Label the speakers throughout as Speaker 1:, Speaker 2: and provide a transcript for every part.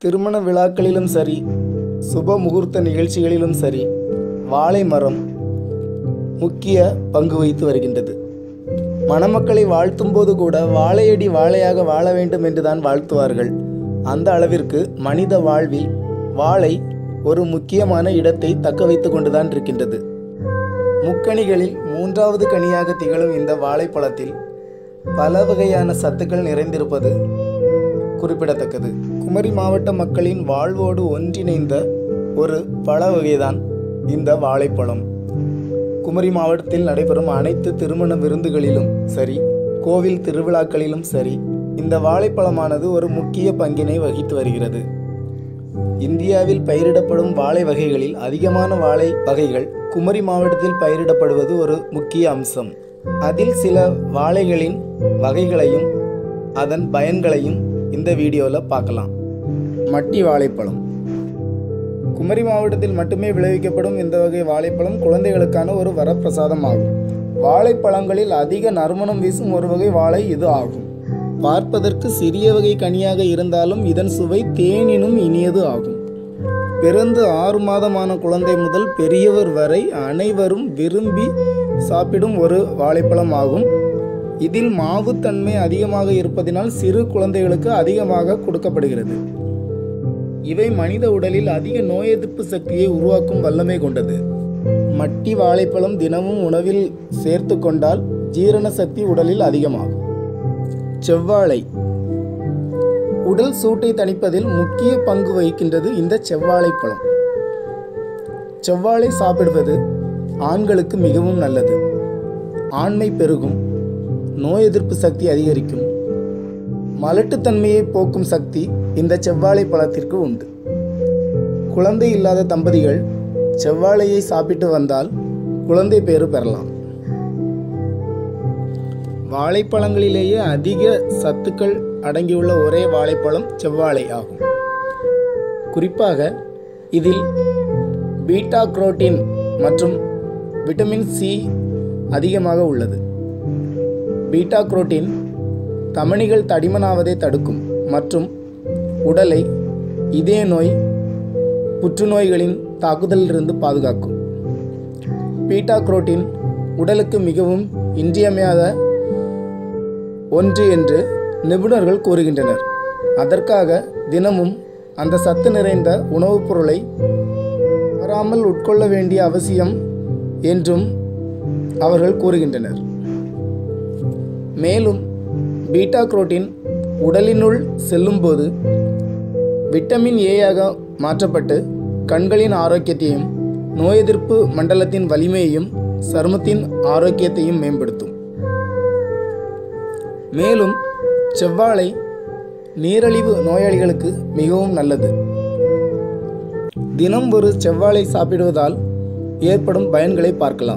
Speaker 1: திருமண விழாக்களிலும் சரி சுப முகூர்த்த நிகழ்ச்சிகளிலும் சரி வாழை மரம் முக்கிய பங்கு வகித்து வருகின்றது மணமக்களை வாழ்த்தும் போது கூட வாழையடி வாழையாக வாழ வேண்டும் என்றுதான் வாழ்த்துவார்கள் அந்த அளவிற்கு மனித வாழ்வில் வாழை ஒரு முக்கியமான இடத்தை தக்க வைத்து கொண்டுதான் இருக்கின்றது முக்கணிகளில் மூன்றாவது கனியாக திகழும் இந்த வாழைப்பழத்தில் பல வகையான சத்துக்கள் நிறைந்திருப்பது குறிப்பிடத்தக்கது குமரி மாவட்ட மக்களின் வாழ்வோடு ஒன்றிணைந்த ஒரு பழ வகைதான் இந்த வாழைப்பழம் குமரி மாவட்டத்தில் நடைபெறும் அனைத்து திருமண விருந்துகளிலும் சரி கோவில் திருவிழாக்களிலும் சரி இந்த வாழைப்பழமானது ஒரு முக்கிய பங்கினை வகித்து வருகிறது இந்தியாவில் பயிரிடப்படும் வாழை வகைகளில் அதிகமான வாழை வகைகள் குமரி மாவட்டத்தில் பயிரிடப்படுவது ஒரு முக்கிய அம்சம் அதில் சில வாழைகளின் வகைகளையும் அதன் பயன்களையும் இந்த வீடியோவில் பார்க்கலாம் மட்டி வாழைப்பழம் குமரி மாவட்டத்தில் மட்டுமே விளைவிக்கப்படும் இந்த வகை வாழைப்பழம் குழந்தைகளுக்கான ஒரு வரப்பிரசாதம் ஆகும் வாழைப்பழங்களில் அதிக நறுமணம் வீசும் ஒரு வகை வாழை இது ஆகும் பார்ப்பதற்கு சிறிய வகை கனியாக இருந்தாலும் இதன் சுவை தேனினும் இனியது ஆகும் பிறந்து ஆறு மாதமான குழந்தை முதல் பெரியவர் வரை அனைவரும் விரும்பி சாப்பிடும் ஒரு வாழைப்பழம் ஆகும் இதில் மாவுத்தன்மை அதிகமாக இருப்பதினால் சிறு குழந்தைகளுக்கு அதிகமாக கொடுக்கப்படுகிறது இவை மனித உடலில் அதிக நோய் எதிர்ப்பு சக்தியை உருவாக்கும் வல்லமை கொண்டது மட்டி வாழைப்பழம் தினமும் உணவில் சேர்த்து கொண்டால் ஜீரண சக்தி உடலில் அதிகமாகும் செவ்வாழை உடல் சூட்டை தணிப்பதில் முக்கிய பங்கு வகிக்கின்றது இந்த செவ்வாழைப்பழம் செவ்வாழை சாப்பிடுவது ஆண்களுக்கு மிகவும் நல்லது ஆண்மை பெருகும் நோய் எதிர்ப்பு சக்தி அதிகரிக்கும் மலட்டுத்தன்மையை போக்கும் சக்தி இந்த செவ்வாழை பழத்திற்கு உண்டு குழந்தை இல்லாத தம்பதிகள் செவ்வாழையை சாப்பிட்டு வந்தால் குழந்தை பேறு பெறலாம் வாழைப்பழங்களிலேயே அதிக சத்துக்கள் அடங்கியுள்ள ஒரே வாழைப்பழம் செவ்வாழை ஆகும் குறிப்பாக இதில் பீட்டா குரோட்டின் மற்றும் விட்டமின் சி அதிகமாக உள்ளது பீட்டா குரோட்டின் தமனிகள் தடிமனாவதை தடுக்கும் மற்றும் உடலை இதய நோய் புற்றுநோய்களின் தாக்குதலிலிருந்து பாதுகாக்கும் பீட்டா குரோட்டின் உடலுக்கு மிகவும் இன்றியமையாத ஒன்று என்று நிபுணர்கள் கூறுகின்றனர் அதற்காக தினமும் அந்த சத்து நிறைந்த உணவுப் பொருளை வராமல் உட்கொள்ள வேண்டிய அவசியம் என்றும் அவர்கள் கூறுகின்றனர் மேலும் பீட்டா குரோட்டின் உடலினுள் செல்லும்போது விட்டமின் ஏயாக மாற்றப்பட்டு கண்களின் ஆரோக்கியத்தையும் நோய் எதிர்ப்பு மண்டலத்தின் வலிமையையும் சருமத்தின் ஆரோக்கியத்தையும் மேம்படுத்தும் மேலும் செவ்வாழை நீரிழிவு நோயாளிகளுக்கு மிகவும் நல்லது தினம் ஒரு செவ்வாழை சாப்பிடுவதால் ஏற்படும் பயன்களை பார்க்கலாம்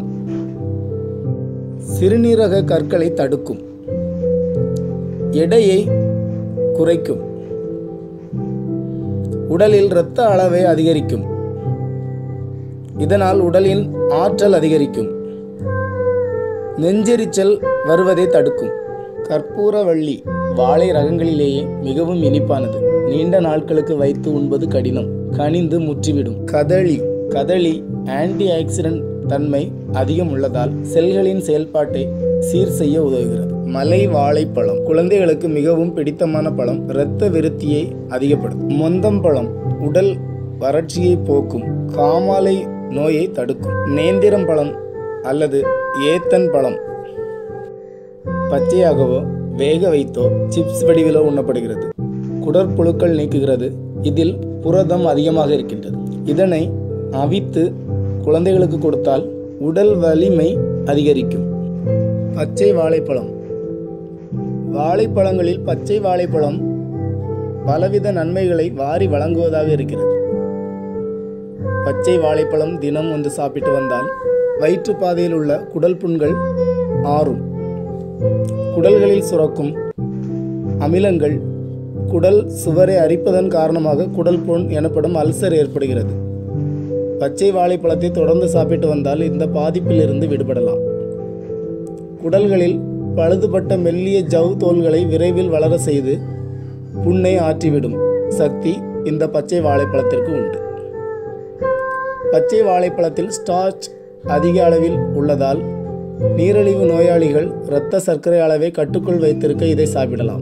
Speaker 1: சிறுநீரக கற்களை தடுக்கும் எடையை குறைக்கும் உடலில் இரத்த அளவை அதிகரிக்கும் இதனால் உடலின் ஆற்றல் அதிகரிக்கும் நெஞ்செரிச்சல் வருவதை தடுக்கும் கற்பூரவள்ளி வாழை ரகங்களிலேயே மிகவும் இனிப்பானது நீண்ட நாட்களுக்கு வைத்து உண்பது கடினம் கனிந்து முற்றிவிடும் கதளி கதளி ஆன்டி ஆக்சிடென்ட் தன்மை அதிகம் உள்ளதால் செல்களின் செயல்பாட்டை சீர் செய்ய உதவுகிறது மலை வாழைப்பழம் குழந்தைகளுக்கு மிகவும் பிடித்தமான பழம் இரத்த விருத்தியை அதிகப்படுத்தும் மொந்தம்பழம் உடல் வறட்சியை போக்கும் காமாலை நோயை தடுக்கும் நேந்திரம் பழம் அல்லது ஏத்தன் பழம் பச்சையாகவோ வேக வைத்தோ சிப்ஸ் வடிவிலோ உண்ணப்படுகிறது குடற்புழுக்கள் நீக்குகிறது இதில் புரதம் அதிகமாக இருக்கின்றது இதனை அவித்து குழந்தைகளுக்கு கொடுத்தால் உடல் வலிமை அதிகரிக்கும் பச்சை வாழைப்பழம் வாழைப்பழங்களில் பச்சை வாழைப்பழம் பலவித நன்மைகளை வாரி வழங்குவதாக இருக்கிறது பச்சை வாழைப்பழம் தினம் வந்து சாப்பிட்டு வந்தால் வயிற்றுப்பாதையில் உள்ள குடல் புண்கள் ஆறும் குடல்களில் சுரக்கும் அமிலங்கள் குடல் சுவரை அரிப்பதன் காரணமாக குடல் புண் எனப்படும் அல்சர் ஏற்படுகிறது பச்சை வாழைப்பழத்தை தொடர்ந்து சாப்பிட்டு வந்தால் இந்த பாதிப்பிலிருந்து விடுபடலாம் குடல்களில் பழுதுபட்ட மெல்லிய ஜவ் தோல்களை விரைவில் வளர செய்து புண்ணை ஆற்றிவிடும் சக்தி இந்த பச்சை வாழைப்பழத்திற்கு உண்டு பச்சை வாழைப்பழத்தில் ஸ்டார்ச் அதிக அளவில் உள்ளதால் நீரிழிவு நோயாளிகள் இரத்த சர்க்கரை அளவை கட்டுக்குள் வைத்திருக்க இதை சாப்பிடலாம்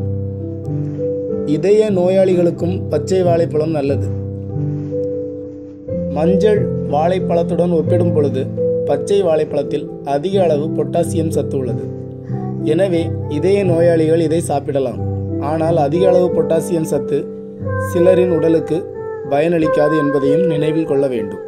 Speaker 1: இதய நோயாளிகளுக்கும் பச்சை வாழைப்பழம் நல்லது மஞ்சள் வாழைப்பழத்துடன் ஒப்பிடும் பொழுது பச்சை வாழைப்பழத்தில் அதிக அளவு பொட்டாசியம் சத்து உள்ளது எனவே இதய நோயாளிகள் இதை சாப்பிடலாம் ஆனால் அதிக அளவு பொட்டாசியம் சத்து சிலரின் உடலுக்கு பயனளிக்காது என்பதையும் நினைவில் கொள்ள வேண்டும்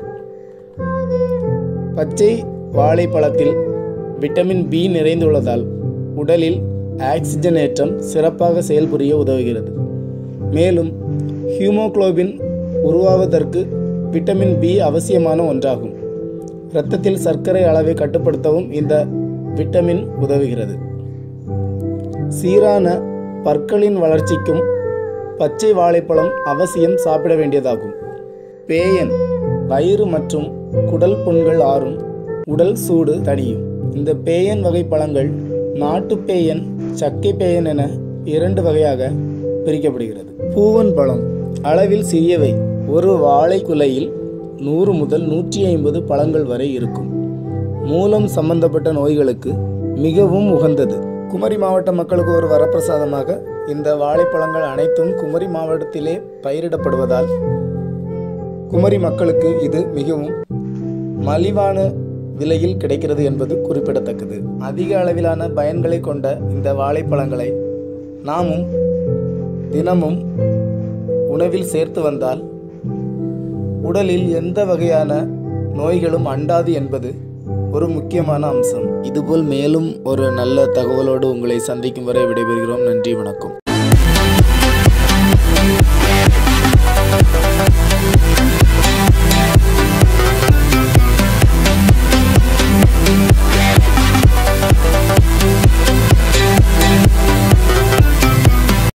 Speaker 1: பச்சை வாழைப்பழத்தில் விட்டமின் பி நிறைந்துள்ளதால் உடலில் ஆக்சிஜனேற்றம் சிறப்பாக செயல்புரிய உதவுகிறது மேலும் ஹீமோகுளோபின் உருவாவதற்கு விட்டமின் பி அவசியமான ஒன்றாகும் இரத்தத்தில் சர்க்கரை அளவை கட்டுப்படுத்தவும் இந்த விட்டமின் உதவுகிறது சீரான பற்களின் வளர்ச்சிக்கும் பச்சை வாழைப்பழம் அவசியம் சாப்பிட வேண்டியதாகும் பேயன் வயிறு மற்றும் குடல் புண்கள் ஆறும் உடல் சூடு தணியும் இந்த பேயன் வகை பழங்கள் நாட்டு பேயன் சக்கை பேயன் என இரண்டு வகையாக பிரிக்கப்படுகிறது பூவன் பழம் அளவில் சிறியவை ஒரு வாழை குலையில் நூறு முதல் நூற்றி ஐம்பது பழங்கள் வரை இருக்கும் மூலம் சம்பந்தப்பட்ட நோய்களுக்கு மிகவும் உகந்தது குமரி மாவட்ட மக்களுக்கு ஒரு வரப்பிரசாதமாக இந்த வாழைப்பழங்கள் அனைத்தும் குமரி மாவட்டத்திலே பயிரிடப்படுவதால் குமரி மக்களுக்கு இது மிகவும் மலிவான விலையில் கிடைக்கிறது என்பது குறிப்பிடத்தக்கது அதிக அளவிலான பயன்களை கொண்ட இந்த வாழைப்பழங்களை நாமும் தினமும் உணவில் சேர்த்து வந்தால் உடலில் எந்த வகையான நோய்களும் அண்டாது என்பது ஒரு முக்கியமான அம்சம் இதுபோல் மேலும் ஒரு நல்ல தகவலோடு உங்களை சந்திக்கும் வரை விடைபெறுகிறோம் நன்றி வணக்கம்